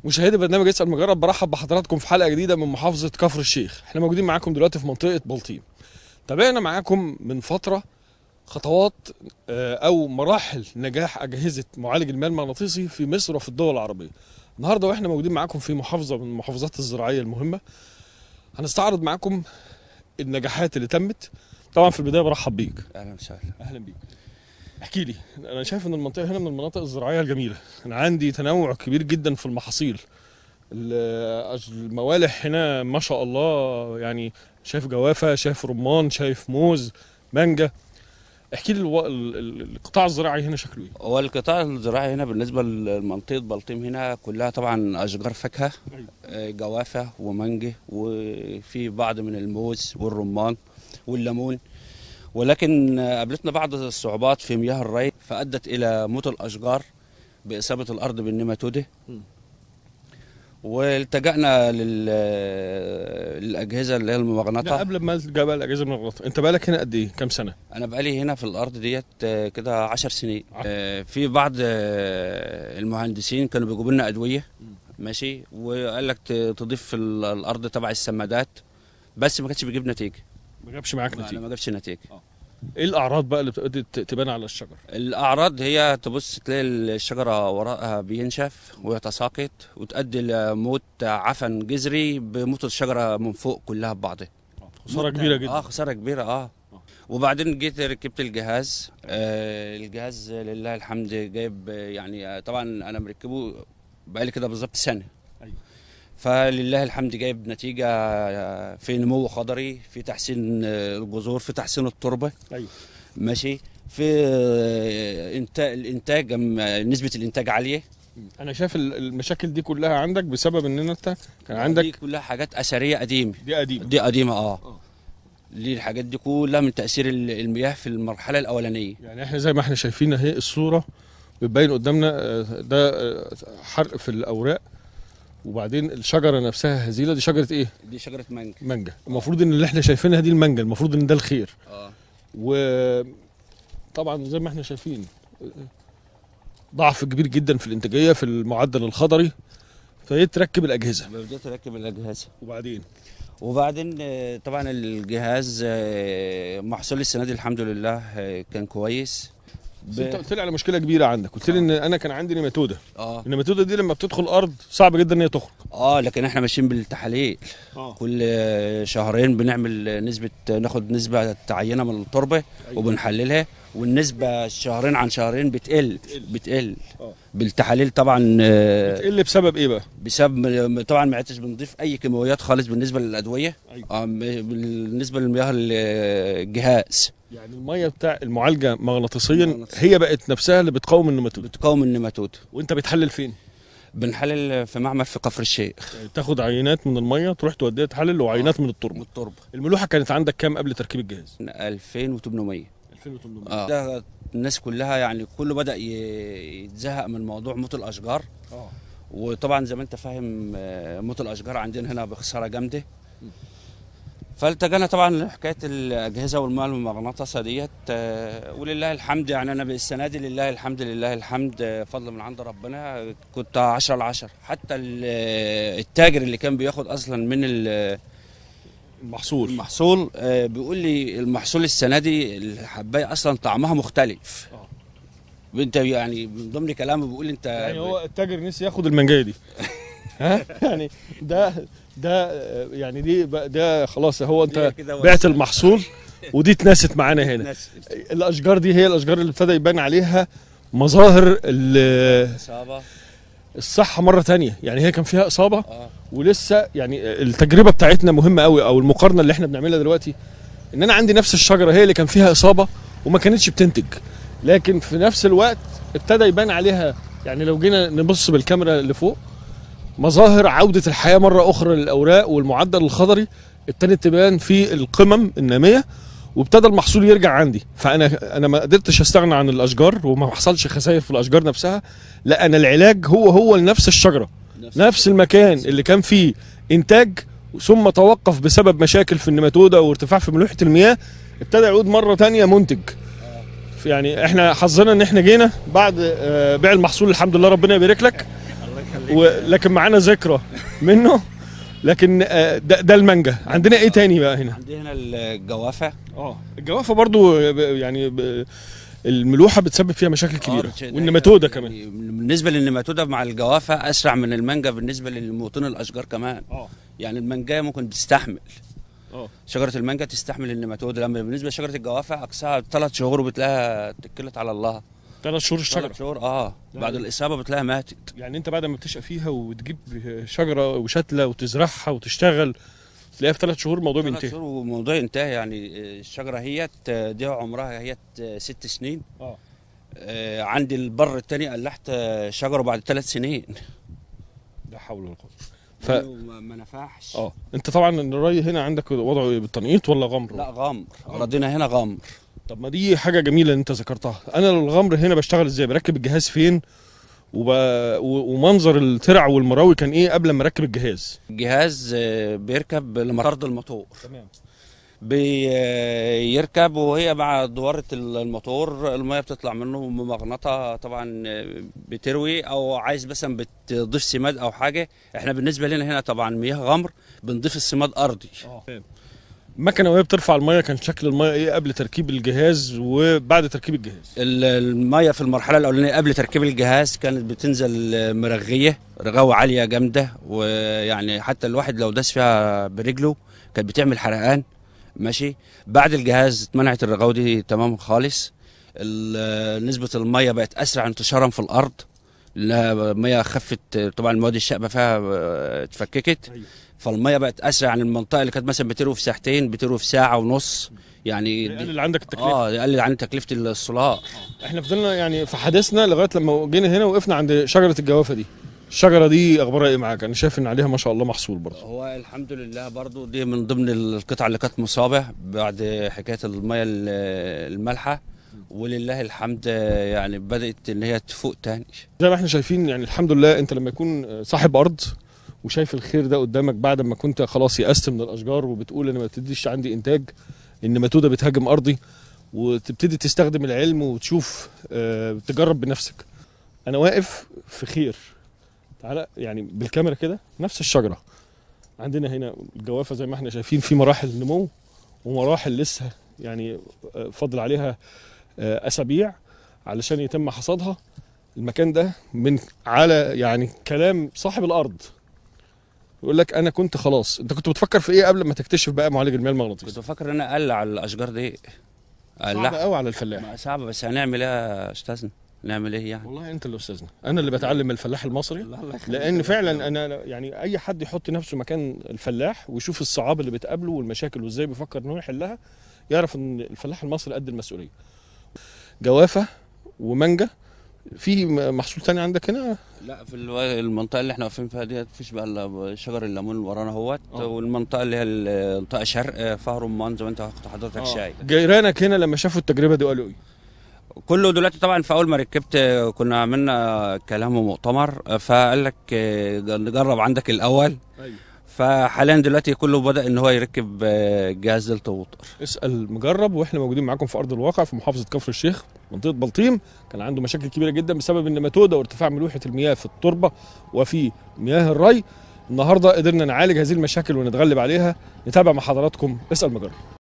مشاهدي برنامج اسال مجرب برحب بحضراتكم في حلقه جديده من محافظه كفر الشيخ احنا موجودين معاكم دلوقتي في منطقه بلطيم تابعنا معاكم من فتره خطوات آه، او مراحل نجاح اجهزه معالج المياه المغناطيسي في مصر وفي الدول العربيه النهارده واحنا موجودين معاكم في محافظه من المحافظات الزراعيه المهمه هنستعرض معاكم النجاحات اللي تمت طبعا في البدايه برحب بيك اهلا وسهلا اهلا بيك احكي لي انا شايف ان المنطقه هنا من المناطق الزراعيه الجميله انا عندي تنوع كبير جدا في المحاصيل ال- الموالح هنا ما شاء الله يعني شايف جوافه شايف رمان شايف موز مانجا احكي لي الو... ال- ال- القطاع الزراعي هنا شكله ايه هو القطاع الزراعي هنا بالنسبه لمنطقه بلطيم هنا كلها طبعا اشجار فاكهه أيوة. آه، جوافه ومانجه وفي بعض من الموز والرمان والليمون ولكن آه، قابلتنا بعض الصعوبات في مياه الري فادت الى موت الاشجار باصابه الارض بالنيماتوده م. والتجأنا لل... للاجهزه اللي هي لا المغناطه قبل ما تلقى بقى الاجهزه من الغلط انت بقالك هنا قد ايه كام سنه انا بقالي هنا في الارض ديت آه، كده عشر سنين عشر. آه، في بعض آه، المهندسين كانوا بيجيبوا لنا ادويه مم. ماشي وقال لك ت- تضيف في ال- الارض تبع السمادات بس ما كانش بيجيب نتيجه ما جابش معاك ما نتيجه ما جابش نتيجه ايه الاعراض بقى اللي بتبتدي ت- تبان على الشجر الاعراض هي تبص تلاقي الشجره وراءها بينشف ويتساقط وتؤدي لموت عفن جذري بموت الشجره من فوق كلها ببعضها خساره كبيره جدا اه خساره كبيره اه وبعدين جيت ركبت الجهاز آه الجهاز لله الحمد جايب آه، يعني آه، طبعا انا مركبه بقالي كده بالظبط سنه أيوة. فلله الحمد جايب نتيجه آه، في نمو خضري في تحسين آه، الجذور في تحسين التربه ايوه ماشي في آه، انتاج الانتاج أم- آه، نسبه الانتاج عاليه انا شايف ال- المشاكل دي كلها عندك بسبب ان انت كان دي عندك كلها حاجات اثريه قديمه دي قديمه دي قديمه اه آه. دي الحاجات دي كلها من تاثير ال- المياه في المرحله الاولانيه يعني احنا زي ما احنا شايفين اهي الصوره بتبين قدامنا آه، ده آه، حرق في اوراق وبعدين الشجره نفسها هزيله دي شجره ايه دي شجره مانجا مانجا المفروض ان اللي احنا شايفينها دي المانجا المفروض ان ده الخير اه وطبعا زي ما احنا شايفين آه، ضعف كبير جدا في الانتاجيه في المعدل الخضري فيتركب الاجهزه بدأت اركب الاجهزه وبعدين وبعدين آه، طبعا الجهاز آه، محصول السنه دي الحمد لله آه، كان كويس بس ب... انت قلت لي على مشكله كبيره عندك قلت لي ان انا كان عندي نيماتوده اه النيماتوده دي لما بتدخل الارض صعب جدا ان هي تخرج اه لكن احنا ماشيين بالتحاليل اه كل آه، شهرين بنعمل نسبه ناخد نسبه عينه من التربه وبنحللها والنسبه شهرين عن شهرين بتقل بتقل اه بالتحاليل طبعا آه، بتقل بسبب ايه بقى بسبب طبعا ما عدتش بنضيف اي كيماويات خالص بالنسبه للادويه أيوة. آه، م- بالنسبه للمياه الجهاز يعني الميه بتاع المعالجه مغناطيسيا مغناطيسيا. هي بقت نفسها اللي بتقاوم النيماتوده بتقاوم النيماتود وانت بتحلل فين بنحلل في معمل في كفر الشيخ يعني تاخد عينات من الميه تروح توديها تحلل وعينات من من التربه التربه الملوحه كانت عندك كام قبل تركيب الجهاز 2800 2800 اه ده الناس كلها يعني كله بدا ي- يتزهق من موضوع موت الاشجار اه وطبعا زي ما انت فاهم آه، موت الاشجار عندنا هنا بخساره جامده فالتجأنا طبعا لحكايه الاجهزه والمال المغناطيسه ديت آه، ولله الحمد يعني انا السنه دي لله الحمد لله الحمد آه، فضل من عند ربنا كنت 10 على 10 حتى ال- آه، التاجر اللي كان بياخد اصلا من ال- المحصول المحصول آه، بيقول لي المحصول السنه دي الحبايه اصلا طعمها مختلف آه. انت يعني من ضمن كلامه بيقول انت يعني هو التاجر نسي ياخد المنجايه دي ها يعني ده ده آه، يعني دي بقى- ده خلاص هو هي انت كده بعت المحصول ودي اتنست معانا هنا ناس- الاشجار دي هي الاشجار اللي ابتدى يبان عليها مظاهر ال- اصابه الصحه مره تانية يعني هي كان فيها اصابه اه ولسه يعني التجربه بتاعتنا مهمه قوي او المقارنه اللي احنا بنعملها دلوقتي ان انا عندي نفس الشجره هي اللي كان فيها اصابه وما كانتش بتنتج لكن في نفس الوقت ابتدى يبان عليها يعني لو جينا نبص بالكاميرا اللي فوق مظاهر عوده الحياه مره اخرى للاوراق والمعدل الخضري ابتدت تبان في القمم الناميه وابتدى المحصول يرجع عندي فانا انا ما قدرتش استغنى عن الاشجار وما حصلش خسائر في الاشجار نفسها لا انا العلاج هو هو لنفس الشجره نفس المكان اللي كان فيه انتاج ثم توقف بسبب مشاكل في النماتوده وارتفاع في ملوحه المياه ابتدى يعود مره تانية منتج يعني احنا حظنا ان احنا جينا بعد آه، بيع المحصول الحمد لله ربنا يبارك لك و... لكن معانا ذكرى منه لكن آه، ده, ده المانجا عندنا ايه تاني بقى هنا عندي هنا الجوافه اه الجوافه برضو ب- يعني ب... الملوحه بتسبب فيها مشاكل كبيره آه، ده- والنماتوده يعني كمان بالنسبه للنماتوده مع الجوافه اسرع من المانجا بالنسبه للموطن الاشجار كمان اه يعني المانجا ممكن تستحمل اه شجره المانجا تستحمل النماتوده لما بالنسبه لشجره الجوافه اقصاها ثلاث شهور وبتلاقيها اتكلت على الله ثلاث شهور الشجره ثلاث شهور اه لا، بعد لا. الاصابه بتلاقيها ماتت يعني انت بعد ما بتشقى فيها وتجيب شجره وشتله وتزرعها وتشتغل تلاقيها في ثلاث شهور الموضوع ثلاث بينتهي شهور والموضوع انتهى يعني الشجره هي دي عمرها هي ست سنين اه آه، عندي البر التاني قلحت شجره بعد ثلاث سنين لا حول ولا قوه ف ما ما نفعش اه انت طبعا الري هنا عندك وضعه ايه بالتنقيط ولا غمر لا غمر اراضينا هنا غمر طب ما دي حاجه جميله ان انت ذكرتها انا الغمر هنا بشتغل ازاي بركب الجهاز فين وب... و... ومنظر الترع والمراوي كان ايه قبل ما اركب الجهاز الجهاز آه، بيركب لمطارد الموتور تمام بيركب وهي مع دوارة الموتور المية بتطلع منه ممغنطة طبعا آه، بتروي او عايز مثلا بتضيف سماد او حاجة احنا بالنسبة لنا هنا طبعا مياه غمر بنضيف السماد ارضي اه المكنه وهي بترفع الميه كان شكل الميه ايه قبل تركيب الجهاز وبعد تركيب الجهاز ال- المية في المرحلة الأولانية قبل تركيب الجهاز كانت بتنزل آه، مرغية رغاوة عالية جامدة ويعني حتى الواحد لو داس فيها برجله كانت بتعمل حرقان ماشي بعد الجهاز اتمنعت الرغاوة دي تماما خالص ال- نسبة المية بقت أسرع انتشارا في الأرض لأنها المية خفت طبعا المواد الشائبة فيها آه، اتفككت أيوة. فالمية بقت أسرع عن المنطقة اللي كانت مثلا بتروي في ساعتين بتروي في ساعة ونص يعني دي- اللي عندك التكلفه اه يقلل عن تكلفة السولار احنا فضلنا يعني في حديثنا لغايه لما جينا هنا وقفنا عند شجره الجوافه دي الشجره دي اخبارها ايه معاك انا شايف ان عليها ما شاء الله محصول برضه هو الحمد لله برضو دي من ضمن القطع اللي كانت مصابة بعد حكاية المية ال- المالحة ولله الحمد يعني بدأت ان هي تفوق تاني زي ما احنا شايفين يعني الحمد لله انت لما يكون صاحب ارض وشايف الخير ده قدامك بعد ما كنت خلاص يأست من الاشجار وبتقول انا ما بتديش عندي انتاج النماتوده بتهاجم ارضي وتبتدي تستخدم العلم وتشوف اه تجرب بنفسك انا واقف في خير تعالى يعني بالكاميرا كده نفس الشجره عندنا هنا الجوافه زي ما احنا شايفين في مراحل نمو ومراحل لسه يعني آه، فاضل عليها آه، اسابيع علشان يتم حصادها المكان ده من على يعني كلام صاحب الارض يقول لك انا كنت خلاص انت كنت بتفكر في ايه قبل ما تكتشف بقى معالج المياه المغناطيسي كنت بفكر ان انا اقلع الاشجار دي صعب اقلع قوي على الفلاح ما صعبة بس هنعمل ايه يا استاذنا نعمل ايه يعني والله انت اللي استاذنا انا اللي بتعلم من الفلاح المصري الله يخليك. لان فعلا انا يعني اي حد يحط نفسه مكان الفلاح ويشوف الصعاب اللي بتقابله والمشاكل وازاي بيفكر ان هو يحلها يعرف ان الفلاح المصري قد المسؤوليه جوافه ومانجا في م- محصول تاني عندك هنا لا في الو- المنطقة اللي احنا واقفين فيها ديت مفيش بقى الا شجر الليمون اللي ورانا اهوت آه. والمنطقة اللي هي المنطقة شرق فيها رمان زي ما انت كنت حضرتك شايف جيرانك هنا لما شافوا التجربه دي قالوا ايه كله دلوقتي طبعا في اول ما ركبت آه، كنا عملنا كلام ومؤتمر آه، فقال لك آه، نجرب عندك الاول ايوه فحاليا دلوقتي كله بدا ان هو يركب آه، جهاز دلتا ووتر اسال مجرب واحنا موجودين معاكم في ارض الواقع في محافظه كفر الشيخ منطقه بلطيم كان عنده مشاكل كبيره جدا بسبب النماتوده وارتفاع ملوحه المياه في التربه وفي مياه الري النهارده قدرنا نعالج هذه المشاكل ونتغلب عليها نتابع مع حضراتكم اسال مجرب